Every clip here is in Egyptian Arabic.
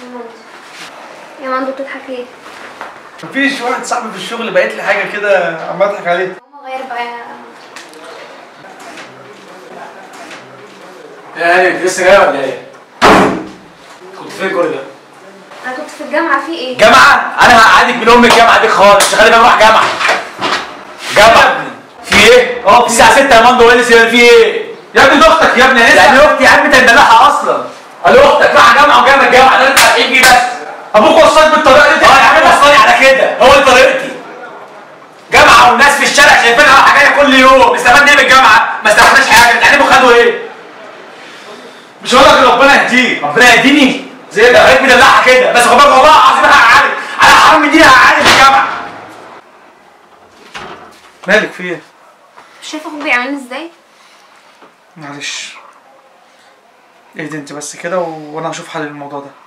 مندو يا مندو بتضحك ليه؟ مفيش واحد صاحبي في الشغل بعت لي حاجه كده عم اضحك عليه ماما غير بقى يا ايه انت لسه جاي ولا ايه؟ كنت فين كل ده؟ انا كنت في الجامعه في ايه؟ جامعة؟ أنا هقعدك من أم الجامعة دي خالص، شغالة بقى أروح جامعة. جامعة؟ في إيه؟ اه، في الساعة 6 يا مندو وإيه لسه في إيه؟ يا ابني ده اختك يا ابني لسه يعني أختي يا عم أنت مدلعها أصلا. قال أختك رايحة جامعة وجاية من الجامعة، ده أنت هتعيب بيه بس. ابوك وصلك بالطريقه دي أه يا عم وصلني على كده، هو دي طريقتي. جامعة والناس في الشارع شايفينها رايحة جاية كل يوم، استفدنا إيه من الجامعة؟ ما استفدناش حاجة، بتعلموا خدوا إيه؟ مش هقول لك ربنا يهديك ربنا يهديني زي ده بقيت مدلعها كده بس خد بالك والله العظيم هقعدك على حرام من دي هقعدك في الجامعه مالك في ايه مش شايفه اخوك بيعملني ازاي؟ معلش اهدي انت بس كده و... وانا هشوف حل للموضوع ده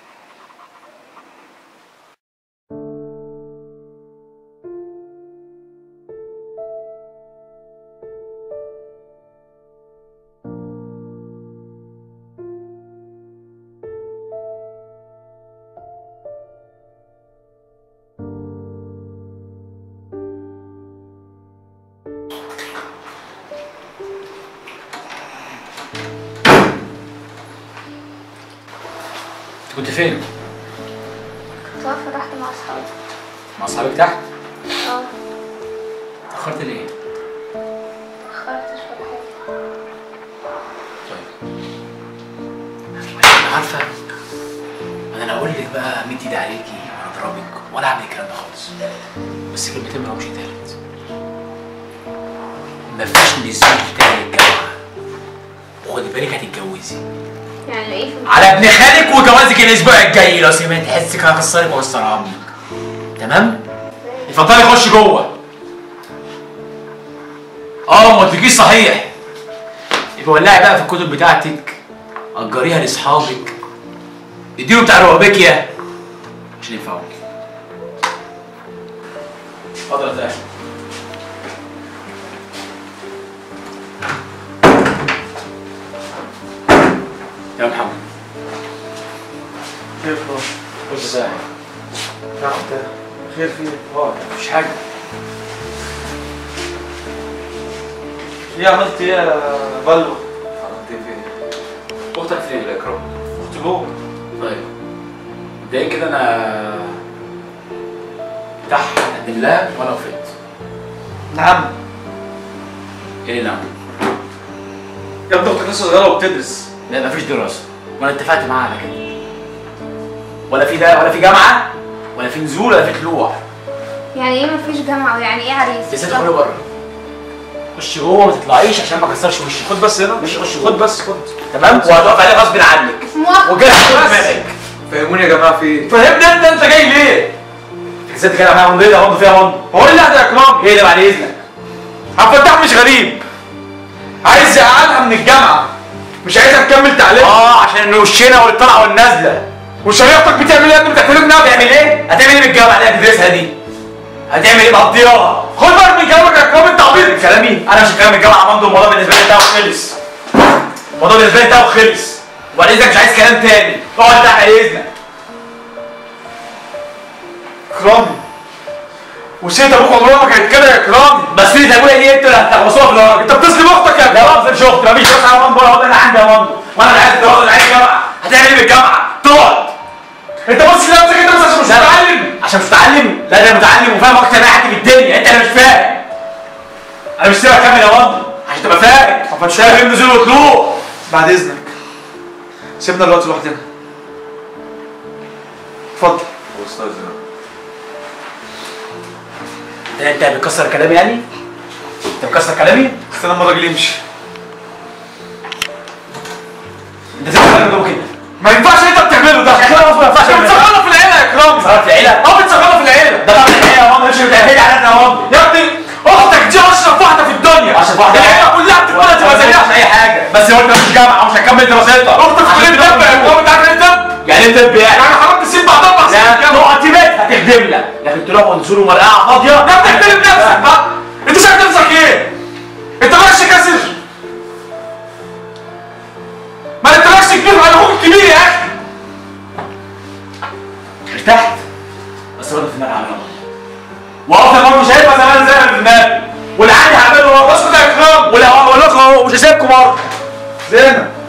انت كنت فين؟ كنت واقفه تحت مع اصحابي مع اصحابك تحت؟ اه اتاخرت ليه؟ متأخرتش ولا حاجه طيب عارفه انا لا اقول لك بقى مد ايدي عليكي ولا اضربك ولا اعمل الكلام ده خالص بس كلمتين مالهمش تالت مفيش نزول تاني الجامعه وخدي بالك هتتجوزي يعني ايه في على ابن خالك وجوازك الاسبوع الجاي لو سمعت حسك هكسرك واكسر عمك تمام اتفضلي خش جوه اه ما قلتلكيش صحيح يبقى ولعي بقى في الكتب بتاعتك اجريها لاصحابك اديله بتاع روابيكيا عشان ينفعوك اتفضل يا زاهد يا محمد خير خلاص خش زاهد نعم ده خير في ايه اه مفيش حاجه ايه عملت ايه يا بلو عملت ايه فين؟ اختك فين الاكرام؟ اختي جوه طيب مبدئيا كده انا تحت اقدم لها وانا وفيت نعم ايه نعم يا ابني اختك لسه صغيره وبتدرس لا مفيش دراسه وانا اتفقت معاها على كده ولا في ده ولا في جامعه ولا في نزول ولا في طلوع يعني ايه مفيش جامعه ويعني ايه عريس؟ يا ست خرجي بره خش جوه ما تطلعيش عشان ما اكسرش وشك خد بس هنا مش خش خد بس خد تمام وهتقف عليه غصب عنك مش موافقه وجاي دماغك فهموني يا جماعه في ايه فهمني انت انت جاي ليه؟ ازاي تتكلم معايا منضيه ده فيها منض هو ايه اللي ده يا اكرام ايه ده بعد اذنك؟ عبد الفتاح مش غريب عايز يقعدها من الجامعه مش عايزها تكمل تعليم اه عشان وشنا والطلعه والنازله وشيختك بتعمل ايه يا ابني بتحترم نفسك هتعمل ايه؟ هتعمل ايه بالجامعه اللي هتدرسها دي؟ هتعمل ايه مقضياها؟ خد بالك من كلامك يا اكرام انت عبيط كلامي انا مش هتكلم الجامعه برضه الموضوع بالنسبه لي انتهى وخلص الموضوع بالنسبه لي انتهى وخلص وبعد اذنك مش عايز كلام تاني اقعد تحت اذنك اكرامي وسيد ابوك عمرها ما كانت كده يا اكرامي بس في ابويا دي انتوا اللي هتخلصوها في الارض انت بتظلم اختك يا لا اكرام ما مش اختي مفيش بس انا مندو انا عندي يا مندو وانا اللي عايز اتجوز انا عايز جامعه هتعمل ايه بالجامعه؟ تقعد انت بص لنفسك انت بس عشان مش لا. متعلم عشان مش متعلم لا ده انا متعلم وفاهم اكتر من اي حد في الدنيا انت اللي مش فاهم انا مش سيبك اكمل يا مندو عشان تبقى فاهم مش فاهم نزول وطلوع بعد اذنك سيبنا الوقت لوحدنا اتفضل انت انت بتكسر كلامي يعني؟ انت بتكسر كلامي؟ استنى لما الراجل يمشي انت ازاي بتعمل كده؟ ما ينفعش اللي انت بتعمله ده كده المفروض ما ينفعش انت بتشغله في العيله يا اكرامي صارت في العيله؟ اه بتشغله في العيله ده طبعا العيله يا ماما مش بتعمل على يا ماما يا ابني اختك دي اشرف واحده في الدنيا اشرف واحدة. العيله كلها بتتولد تبقى مش زيها اي حاجه بس هو انت مش جامعه ومش هتكمل دراستها اختك في كليه طب يا اكرامي انت عارف ايه طب؟ يعني انت طب يعني يعني حرام تسيب بعض اربع سنين لا كده نقط بيتها تخدم لك لكن تروح ونزول ومرقعه فاضيه ده بتحترم نفسك بقى انت شايف نفسك ايه؟ انت مالكش كاسر ما انت مالكش كبير على اخوك الكبير يا اخي ارتحت بس برضه في دماغي على الهوا وافضل برضه شايفها زمان زي ما في دماغي والعادي هعمله برضه اسكت يا اكرام ولا اقول لكم اهو مش هسيبكم برضه زينب